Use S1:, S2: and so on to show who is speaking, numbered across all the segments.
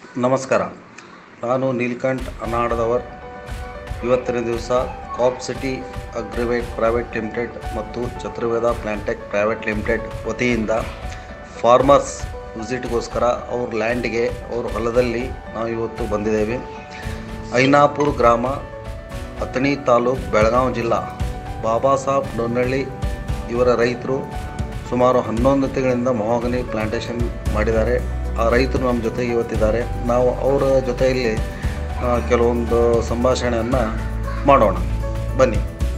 S1: ನಮಸ್ಕಾರ ನಾನು ನೀಲ್ಕಂಠ್ ಅನಾಡದವರ್ ಇವತ್ತಿನ ದಿವಸ cop city agrivet private limited ಮತ್ತು ಚತುರ್ವೇದ ಪ್ಲಾಂಟೆಕ್ ಪ್ರೈವೇಟ್ ಲಿಮಿಟೆಡ್ ವತಿಯಿಂದ ಫಾರ್ಮರ್ಸ್ ವಿಸಿಟ್ಗೋಸ್ಕರ ಅವ್ರ ಲ್ಯಾಂಡ್ಗೆ ಅವ್ರ ಹೊಲದಲ್ಲಿ ನಾವು ಇವತ್ತು ಬಂದಿದ್ದೇವೆ ಐನಾಪುರ್ ಗ್ರಾಮ ಅಥಣಿ ತಾಲೂಕು ಬೆಳಗಾವಿ ಜಿಲ್ಲಾ ಬಾಬಾ ಸಾಹೇಬ್ ಡೊನ್ನಳ್ಳಿ ಇವರ ರೈತರು ಸುಮಾರು ಹನ್ನೊಂದು ತಿಂಗಳಿಂದ ಮೊಹಾಗನಿ ಪ್ಲಾಂಟೇಶನ್ ಮಾಡಿದ್ದಾರೆ ಆ ರೈತರು ನಮ್ಮ ಜೊತೆಗೆ ಇವತ್ತಿದ್ದಾರೆ ನಾವು ಅವರ ಜೊತೆಯಲ್ಲಿ ಆ, ಕೆಲವೊಂದು ಸಂಭಾಷಣೆಯನ್ನು ಮಾಡೋಣ ಬನ್ನಿ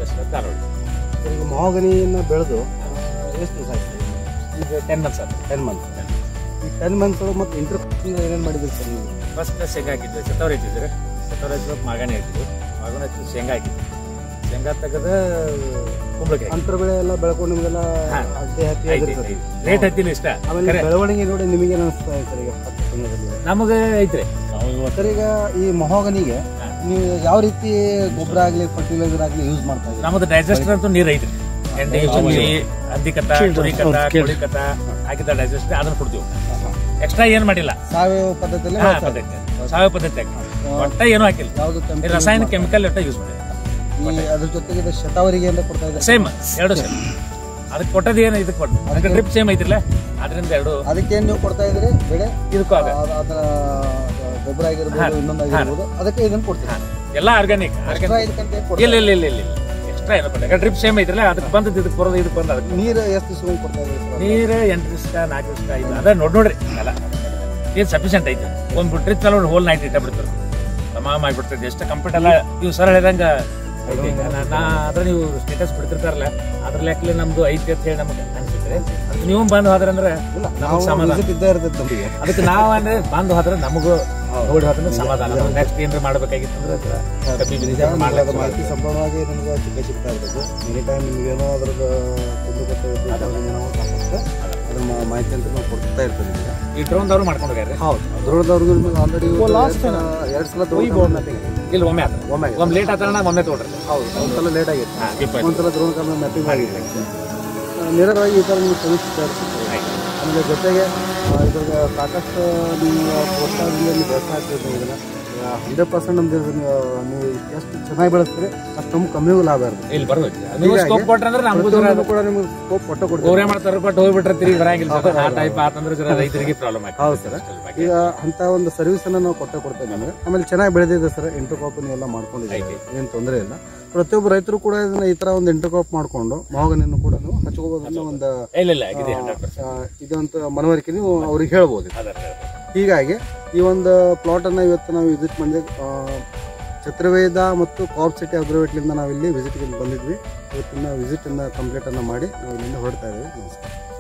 S2: ಈಗ ಮಹಾಗನಿಯನ್ನು ಬೆಳೆದು ಎಷ್ಟು ದಿವಸ ಆಯ್ತು
S3: ಈಗ ಟೆನ್ ಮಂತ್ಸ್ ಆಯ್ತು
S2: ಟೆನ್ ಮಂತ್ಸ್ ಈ ಟೆನ್ ಮಂತ್ಸ್ ಮತ್ತೆ ಇಂಟರ್ ಏನೇನು ಮಾಡಿದ್ರಿ ಸರ್ ನೀವು
S3: ಫಸ್ಟ್ ಶೇಂಗಾ ಹಾಕಿದ್ವಿ ಸತ್ತವ್ರು ಇಟ್ಟಿದ್ರು ಸತ್ತವ್ರು ಹಚ್ಚಿದ ಮಾಗಣಿ ಹಾಕಿದ್ವಿ ಮಾಗಣ ಹಚ್ಚಿ ಶೇಂಗಾ ಹಾಕಿದ್ವಿ ಶೇಂಗಾ ತೆಗೆದ ಕುಂಬಳಕಾಯಿ
S2: ಅಂತರ ಬೆಳೆ ಎಲ್ಲ ಬೆಳ್ಕೊಂಡು ನಿಮಗೆಲ್ಲ
S3: ಹಾ.
S2: ಅದೇ ಹ್ಯಾಪಿ ಆಗಿರ್ತದೆ
S3: ರೇಟ್ ಹತ್ತಿನ ಇಷ್ಟ
S2: ಆಮೇಲೆ
S3: ಖರೆ.
S2: ಬೆಳವಣಿಗೆ ನೋಡಿ ನಿಮಗೆ ಅನಿಸ್ತಾ ಇದೆ ಸರ್ ಈಗ ಹತ್ತು ತಿಂಗಳಲ್ಲಿ
S3: ನಮಗೆ ಐತ್ರಿ ನಾವು ಇವತ್ತು
S2: ಸರ್ ಈಗ ಈ ಮೊಹಾಗನಿಗೆ
S3: ಹಾ.
S2: ನೀವು ಯಾವ ರೀತಿ ಗೊಬ್ಬರ ಆಗಲಿ ಫರ್ಟಿಲೈಸರ್ ಆಗಲಿ ಯೂಸ್ ಮಾಡ್ತಾ ಇದ್ದೀರಿ
S3: ನಮ್ಮದು ಡೈಜೆಸ್ಟರ್ ಅಂತೂ ನೀರು ಐತ್ರಿ ಎಂಡಿ ಹುಳಿ ಹದ್ದಿ ಕತ್ತ ಕುರಿ ಕತ್ತ ಕೋಳಿ ಕತ್ತ ಹಾಕಿದ ಡೈಜೆಸ್ಟರ್ ಅದನ್ನ ಕೊಡ್ತೀವಿ ಎಕ್ಸ್ಟ್ರಾ ಏನ್ ಮಾಡಿಲ್ಲ
S2: ಸಾವಯವ ಪದ್ಧತಿಯಲ್ಲಿ
S3: ಹಾ,
S2: ಮಾಡ್ತಾ ಇದ್ದೀರಿ.
S3: ಪದ್ಧತಿ ಸಾವಯವ ಪದ್ಧತಿ ಹಾಕಿ ಒಟ್ಟ ಏನೂ ಹಾಕಿಲ್ಲ
S2: ಯಾವುದು
S3: ಈ
S2: chemical
S3: ರಾಸಾಯನಿಕ
S2: use
S3: ಕೆಮಿಕಲ್ ಒಟ್ಟ ಯೂಸ್ ಮಾಡಿ
S2: ಮಾಡ್ತಾ- ಈ ಅದ್ರ ಜೊತೆಗೆ ಇದು ಶತಾವರಿಗೆ ಅಂತ ಕೊಡ್ತಾ ಇದ್ದಾರೆ
S3: ಸೇಮ್ ಎರಡು ಸೇಮ್ ಅದಕ್ಕೆ ಕೊಟ್ಟದ್ದು ಏನು ಇದಕ್ಕೆ ಕೊಟ್ಟು ಅದಕ್ಕೆ ಡ್ರಿಪ್ ಸೇಮ್ ಐತಿಲ್ಲ ಅದರಿಂದ ಎರಡು
S2: ಅದಕ್ಕೇನು ನೀವು ಕೊಡ್ತಾ ಇದ್ರಿ ಬೆಳೆ
S3: ಇದಕ್ಕೂ ಆಗ
S2: ಅದ- ಅದರ ಗೊಬ್ಬರ ಆಗಿರ್ಬೋದು
S3: ಹಾ.
S2: ಇನ್ನೊಂದು ಆಗಿರ್ಬೋದು ಅದಕ್ಕೆ ಇದನ್ನ ಕೊಡ್ತೀರಾ
S3: ಎಲ್ಲ ಆರ್ಗ್ಯಾನಿಕ್
S2: ಎಕ್ಸ್ಟ್ರಾ
S3: ಆರ್ಗ್ಯಾನಿಕ್
S2: ಇದಕ್ಕಂತ ಏನ್
S3: ಇಲ್ಲ
S2: ಕೊಡ್ತೀರಾ?
S3: ಇಲ್ಲ ಇಲ್ಲ ಇಲ್ಲ ಇಲ್ಲ ಎಕ್ಸ್ಟ್ರಾ ಏನಪ್ಪ ಯಾಕಂದ್ರೆ ಡ್ರಿಪ್ ಸೇಮ್ ಐತಿಲ್ಲ ಅದಕ್ಕೆ ಬಂದದ್ದು ಇದಕ್ಕೆ ಬರೋದು ಇದಕ್ಕೆ ಬಂದ ಅದಕ್ಕೆ
S2: ನೀರು ಎಷ್ಟು ದಿವಸ ಕೊಡ್ತಾ ಇದ್ರಿ ಸರ್?
S3: ನೀರು ಎಂಟು ದಿವಸ ನಾಲ್ಕು ದಿವಸ ಐದು ಅದ ನೋಡಿ ನೋಡ್ರಿ ಎಲ್ಲ ನೀರು ಸಫಿಷಿಯಂಟ್ ಐತಿ ಒಂದು ಬಿಟ್ರಿ ಚಲೋ ಹೋಲ್ ನೈಟ್ ಇಟ್ಟ ಬಿಡ್ತಾರೆ ತಮಾಮ ಮಾಡಿಬಿಡ್ತದೆ ಎಷ್ಟು ಕಂಪ್ಲೀಟ್ ಎಲ್ಲ ನೀವು ಸರ್ ಹೇಳಿದಂಗ ಐತಿ. ನಾ- ನಾ ಅದ್ರ ನೀವು ಸ್ಟೇಟಸ್ ಬಿಡ್ತಿರ್ತಾರಲ್ಲ ಅದ್ರ ಲೆಕ್ಕಲೆ ನಮ್ದು ಐತಿ ಅಂತ ಹೇಳಿ ನಮಗೆ ಅನ್ಸುತ್ತೆ ಅದು ನೀವು ಬಂದು ಹೋದ್ರಂದ್ರೆ
S2: ಇಲ್ಲ
S3: ನಮಗೆ
S2: ನಾವು
S3: ಸಮಾಧಾನ
S2: visit ಇದ್ದೇ ಇರ್ತೈತೆ ನಮಗೆ
S3: ಅದಕ್ಕೆ ನಾವು ಅಂದ್ರೆ ಬಂದು ಹೋದ್ರೆ ನಮಗೂ ನೋಡಿ ಹೋದ್ರೆ ಸಮಾಧಾನ ನೆಕ್ಸ್ಟ್ ಏನ್ರ ಮಾಡ್ಬೇಕಾಗಿತ್ತು ಅಂದ್ರೆ ಕಬ್ಬಿ ಬೀಜ
S2: ಅದ್ರ
S3: ಮಾಡ್ಲಿಕ್ಕೆ
S2: ಮಾಹಿತಿ ಸಂಪೂರ್ಣವಾಗಿ ನಿಮ್ಗೆ ಸಿಕ್ಕ ಸಿಗ್ತಾ ಇರ್ತದೆ ಎನಿ ಟೈಮ್ ನಿಮ್ಗೇನೋ ಅದ್ರದ್ದು ಕುಂದು ಕೊಟ್ಟು ನಾವು ಸಾಕಷ್ಟು ಅದ್ರ ಮಾ- ಮಾಹಿತಿ ಅಂತ ನಾವು ಕೊಡ್ತಾ ಇರ್ತೀವಿ ನಿಮಗೆ
S3: ಈ ಡ್ರೋನ್ದವ್ರು ಮಾಡ್ಕೊಂಡು ಹೋಗ್ಯಾರ
S2: ಹೌದು ದ್ರೋಣದವ್ರಿಗೂ ನಿಮಗೆ ಆಲ್ರೆಡಿ
S3: last
S2: ಎರಡು ಸಲ ದ್ರೋಣ
S3: ಇಲ್ಲಿ ಒಮ್ಮೆ ಆತ
S2: ಒಮ್ಮೆ
S3: ಒಮ್ಮೆ ಲೇಟ್ ಆತಣ್ಣ ಒಮ್ಮೆ ತೊಗೊಳ್ರಿ
S2: ಹೌದು ಒಂದ್ಸಲ ಲೇಟ್ ಆಗಿತ್ತು
S3: ಹಾ, ಇಪ್ಪತ್ತು.
S2: ಒಂದ್ಸಲ ದ್ರೋಣ ಕಾಲ ಮ್ಯಾಪಿಂಗ್ ಆಗಿದೆ ನೇರವಾಗಿ ಈ ಥರ ನೀವು ಸರ್ವಿಸ್ ಇರ್ತದೆ ಆಮೇಲೆ ಜೊತೆಗೆ ಆ, ಇದ್ರಾಗ ಸಾಕಷ್ಟು ನೀವು ಪ್ರೋತ್ಸಾಹದಿಂದ ನೀವು ಬೆಳೆಸ್ತಾ ಇರ್ತೀರಿ ಇದನ್ನ ಹಂಡ್ರೆಡ್ ಪರ್ಸೆಂಟ್ ನಮ್ದು ಇದು ನೀವು ನೀವು ಎಷ್ಟು ಚೆನ್ನಾಗಿ ಬೆಳೆಸ್ತೀರಿ ಅಷ್ಟು ನಮ್ಗೆ ಕಮ್ಮಿಗೂ ಲಾಭ ಇರ್ತದೆ
S3: ಇಲ್ಲಿ ಬರ್ಬೇಕು ನೀವು
S2: ಹೀಗಾಗಿ
S3: ಸ್ಕೋಪ್ ಕೊಟ್ರೆ ಅಂದ್ರೆ ನಮಗೂ ಜರ
S2: ಪ್ರತಿಯೊಂದಕ್ಕೂ ಕೂಡ ನಿಮ್ಗೆ ಸ್ಕೋಪ್ ಕೊಟ್ಟು ಕೊಡ್ತೀವಿ
S3: ಗೋರೆ ಮಾಡ್ತಾರೆ ಬಟ್ ಹೋಗ್ಬಿಟ್ರೆ ತಿರುಗಿ ಬರಂಗಿಲ್ಲ ಸರ್. ಆ ಟೈಪ್ ಆತಂದ್ರೆ ಜರ ರೈತರಿಗೆ ಪ್ರಾಬ್ಲಮ್
S2: ಹೌದು ಸರ್ ಈಗ ಅಂತ ಒಂದು ಸರ್ವಿಸ್ ಅನ್ನ ನಾವು ಕೊಟ್ಟೆ ಕೊಡ್ತೇವೆ ನಮಗೆ ಆಮೇಲೆ ಚೆನ್ನಾಗಿ ಬೆಳೆದಿದೆ ಸರ್ ಇಂಟರ್ ಕಾಪ್ ಎಲ್ಲ ಮಾಡ್ಕೊಂಡಿದ್ದೀವಿ ಏನು ತೊಂದರೆ ಇಲ್ಲ ಪ್ರತಿಯೊಬ್ಬ ರೈತರು ಕೂಡ ಇದನ್ನ ಈ ತರ ಒಂದು ಇಂಟರ್ ಕಾಪ್ ಮಾಡ್ಕೊಂಡು ಮಾವಗನನ್ನು ಕೂಡ ನೀವು ಹಚ್ಕೋಬಹುದು ಅನ್ನೋ ಒಂದು
S3: ಇಲ್ಲ ಇಲ್ಲ ಆಗಿದೆ ಹಂಡ್ರೆಡ್ ಪರ್ಸೆಂಟ್
S2: ಆ, ಇದಂತ ಮನವರಿಕೆ ನೀವು ಅವ್ರಿಗೆ ಹೇಳ್ಬೋದು ಹೀಗಾಗಿ ಈ ಒಂದು ಪ್ಲಾಟ್ ಅನ್ನ ಇವತ್ತು ನಾವು ವಿಸಿಟ್ ಮಾಡಿದ್ವಿ ಆ, ಚತುರ್ವೇದ ಮತ್ತು ಕಾಪ್ ಸಿಟಿ ಅಗ್ರೋವೇಟ್ಲಿಂದ ನಾವು ಇಲ್ಲಿ ವಿಸಿಟ್ಗೆ ಬಂದಿದ್ವಿ ಇವತ್ತಿನ ವಿಸಿಟ್ ಅನ್ನ ಕಂಪ್ಲೀಟ್ ಅನ್ನ ಮಾಡಿ ನಾವು ಇಲ್ಲಿಂದ ಹೊರಡ್ತಾ ಇದ್ದೀವಿ ನಮಸ್ಕಾರ